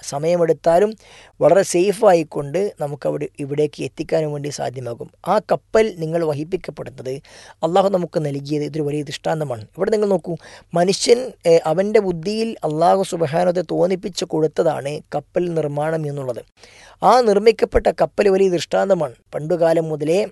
സമയമെടുത്താലും വളരെ സേഫായിക്കൊണ്ട് നമുക്ക് അവിടെ ഇവിടേക്ക് എത്തിക്കാനും വേണ്ടി സാധ്യമാകും ആ കപ്പൽ നിങ്ങൾ വഹിപ്പിക്കപ്പെടുന്നത് അള്ളാഹു നമുക്ക് നൽകിയത് ഇതൊരു വലിയ ദൃഷ്ടാന്തമാണ് ഇവിടെ നിങ്ങൾ നോക്കൂ മനുഷ്യൻ ഏഹ്, അവൻ്റെ ബുദ്ധിയിൽ അള്ളാഹു സുബഹാനത്തെ തോന്നിപ്പിച്ച് കൊടുത്തതാണ് കപ്പൽ നിർമ്മാണം എന്നുള്ളത് ആ നിർമ്മിക്കപ്പെട്ട കപ്പൽ വലിയ ദൃഷ്ടാന്തമാണ് പണ്ടുകാലം മുതലേ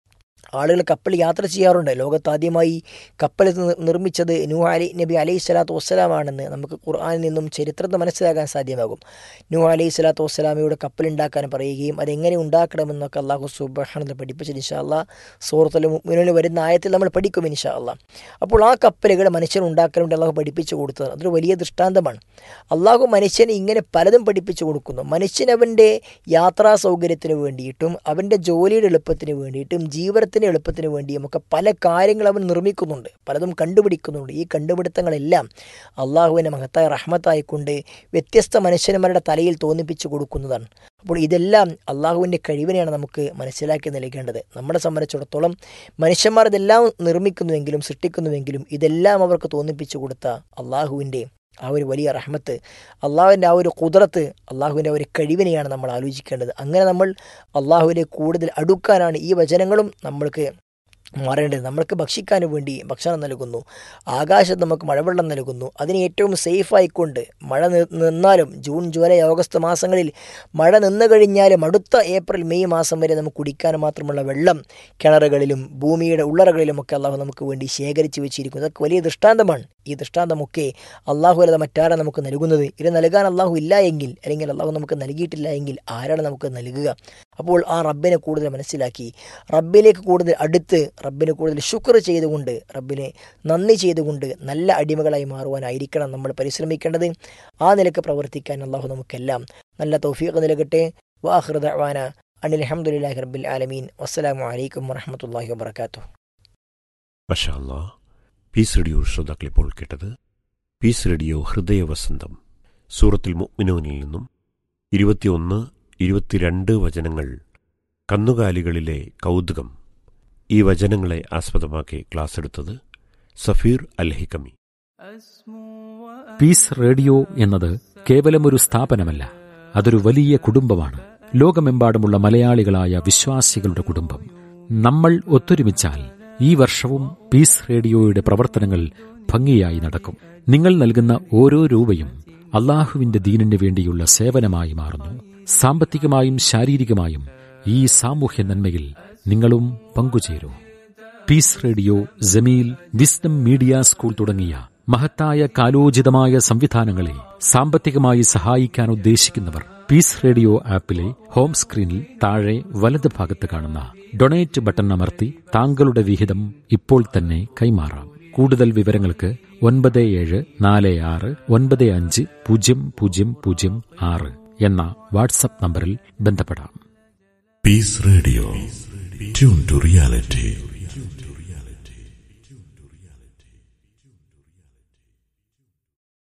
ആളുകൾ കപ്പൽ യാത്ര ചെയ്യാറുണ്ട് ലോകത്താദ്യമായി കപ്പൽ നി- നിർമ്മിച്ചത് നൂ അലി നബി അലൈഹി സ്വലാത്തു വസ്സലാമാണെന്ന് നമുക്ക് ഖുർആനിൽ നിന്നും ചരിത്രത്തിൽ മനസ്സിലാക്കാൻ സാധ്യമാകും നൂ അലൈഹി സ്വലാത്തു വസ്സലാമയോട് കപ്പൽ ഉണ്ടാക്കാൻ പറയുകയും അതെങ്ങനെ ഉണ്ടാക്കണമെന്നൊക്കെ അള്ളാഹു സുബാനത് പഠിപ്പിച്ചത് ഇൻഷാ അല്ലാ സൂറത്തുൽ മുന്നിൽ വരുന്ന ആയത്തിൽ നമ്മൾ പഠിക്കും ഇൻഷാ അല്ലാ അപ്പോൾ ആ കപ്പലുകൾ മനുഷ്യൻ ഉണ്ടാക്കാൻ വേണ്ടി അള്ളാഹു പഠിപ്പിച്ചു കൊടുത്തത് അതൊരു വലിയ ദൃഷ്ടാന്തമാണ് അള്ളാഹു മനുഷ്യന് ഇങ്ങനെ പലതും പഠിപ്പിച്ചു കൊടുക്കുന്നു മനുഷ്യൻ അവൻ്റെ യാത്രാ സൗകര്യത്തിന് വേണ്ടിയിട്ടും അവൻ്റെ ജോലിയുടെ എളുപ്പത്തിന് വേണ്ടിയിട്ടും ജീവിതത്തിൻ്റെ എളുപ്പത്തിന് വേണ്ടിയും ഒക്കെ പല കാര്യങ്ങൾ അവൻ നിർമ്മിക്കുന്നുണ്ട് പലതും കണ്ടുപിടിക്കുന്നുണ്ട് ഈ കണ്ടുപിടുത്തങ്ങളെല്ലാം അള്ളാഹുവിനെ മഹത്തായ റഹ്മത്തായിക്കൊണ്ട് വ്യത്യസ്ത മനുഷ്യന്മാരുടെ തലയിൽ തോന്നിപ്പിച്ചു കൊടുക്കുന്നതാണ് അപ്പോൾ ഇതെല്ലാം അള്ളാഹുവിൻ്റെ കഴിവിനെയാണ് നമുക്ക് മനസ്സിലാക്കി നൽകേണ്ടത് നമ്മളെ സംബന്ധിച്ചിടത്തോളം മനുഷ്യന്മാർ ഇതെല്ലാം നിർമ്മിക്കുന്നുവെങ്കിലും സൃഷ്ടിക്കുന്നുവെങ്കിലും ഇതെല്ലാം അവർക്ക് തോന്നിപ്പിച്ചു കൊടുത്ത അള്ളാഹുവിൻ്റെ ആ ഒരു വലിയ റഹ്മത്ത് അള്ളാഹുവിൻ്റെ ആ ഒരു കുതിരത്ത് അള്ളാഹുവിൻ്റെ ആ ഒരു കഴിവിനെയാണ് നമ്മൾ ആലോചിക്കേണ്ടത് അങ്ങനെ നമ്മൾ അള്ളാഹുവിനെ കൂടുതൽ അടുക്കാനാണ് ഈ വചനങ്ങളും നമ്മൾക്ക് മാറേണ്ടത് നമ്മൾക്ക് ഭക്ഷിക്കാൻ വേണ്ടി ഭക്ഷണം നൽകുന്നു ആകാശത്ത് നമുക്ക് മഴവെള്ളം നൽകുന്നു അതിന് ഏറ്റവും സേഫായിക്കൊണ്ട് മഴ നി- നിന്നാലും ജൂൺ ജൂലൈ ഓഗസ്റ്റ് മാസങ്ങളിൽ മഴ നിന്ന് കഴിഞ്ഞാലും അടുത്ത ഏപ്രിൽ മെയ് മാസം വരെ നമുക്ക് കുടിക്കാൻ മാത്രമുള്ള വെള്ളം കിണറുകളിലും ഭൂമിയുടെ ഉള്ളറകളിലുമൊക്കെ അള്ളാഹു നമുക്ക് വേണ്ടി ശേഖരിച്ച് വെച്ചിരിക്കുന്നു ഇതൊക്കെ വലിയ ദൃഷ്ടാന്തമാണ് ഈ ദൃഷ്ടാന്തമൊക്കെ അള്ളാഹു അല്ലാതെ മറ്റാരാണ് നമുക്ക് നൽകുന്നത് ഇത് നൽകാൻ അള്ളാഹു ഇല്ല എങ്കിൽ അല്ലെങ്കിൽ അള്ളാഹു നമുക്ക് നൽകിയിട്ടില്ല എങ്കിൽ ആരാണ് നമുക്ക് നൽകുക അപ്പോൾ ആ റബ്ബിനെ കൂടുതൽ മനസ്സിലാക്കി റബ്ബിലേക്ക് കൂടുതൽ അടുത്ത് റബ്ബിനെ കൂടുതൽ ശുക്ർ ചെയ്തുകൊണ്ട് റബ്ബിനെ നന്ദി ചെയ്തുകൊണ്ട് നല്ല അടിമകളായി മാറുവാനായിരിക്കണം നമ്മൾ പരിശ്രമിക്കേണ്ടത് ആ നിലക്ക് പ്രവർത്തിക്കാൻ അള്ളാഹു നമുക്കെല്ലാം നല്ല തൗഫീഖ് നൽകട്ടെ വാഹൃദാന അനിൽ അഹമ്മദില്ലാഹി റബ്ബിൽ ആലമീൻ വസ്സലാമു അലൈക്കും വറഹമത്തല്ലാഹി വാബർക്കാത്തു മഷാല്ലാ പീസ് റേഡിയോ ശ്രോതാക്കൾ ഇപ്പോൾ കേട്ടത് പീസ് റേഡിയോ ഹൃദയവസന്തം സൂറത്തിൽ മുഅ്മിനൂനിൽ നിന്നും ഇരുപത്തിയൊന്ന് ഇരുപത്തിരണ്ട് വചനങ്ങൾ കന്നുകാലികളിലെ കൗതുകം ഈ വചനങ്ങളെ ആസ്പദമാക്കി ക്ലാസ് എടുത്തത് സഫീർ അൽ ഹിക്കമി പീസ് റേഡിയോ എന്നത് കേവലമൊരു സ്ഥാപനമല്ല അതൊരു വലിയ കുടുംബമാണ് ലോകമെമ്പാടുമുള്ള മലയാളികളായ വിശ്വാസികളുടെ കുടുംബം നമ്മൾ ഒത്തൊരുമിച്ചാൽ ഈ വർഷവും പീസ് റേഡിയോയുടെ പ്രവർത്തനങ്ങൾ ഭംഗിയായി നടക്കും നിങ്ങൾ നൽകുന്ന ഓരോ രൂപയും അള്ളാഹുവിന്റെ ദീനിന് വേണ്ടിയുള്ള സേവനമായി മാറുന്നു സാമ്പത്തികമായും ശാരീരികമായും ഈ സാമൂഹ്യ നന്മയിൽ നിങ്ങളും പങ്കുചേരൂ peace radio Jameel wisdom media school തുടങ്ങിയ മഹത്തായ കാലോചിതമായ സംവിധാനങ്ങളെ സാമ്പത്തികമായി സഹായിക്കാൻ ഉദ്ദേശിക്കുന്നവർ പീസ് റേഡിയോ ആപ്പിലെ ഹോം സ്ക്രീനിൽ താഴെ വലത് ഭാഗത്ത് കാണുന്ന ഡൊണേറ്റ് ബട്ടൺ അമർത്തി താങ്കളുടെ വിഹിതം ഇപ്പോൾ തന്നെ കൈമാറാം കൂടുതൽ വിവരങ്ങൾക്ക് ഒൻപത് ഏഴ് നാല് ആറ് ഒൻപത് അഞ്ച് പൂജ്യം പൂജ്യം പൂജ്യം ആറ് എന്ന വാട്സപ്പ് നമ്പറിൽ ബന്ധപ്പെടാം Peace Radio. Tune to reality.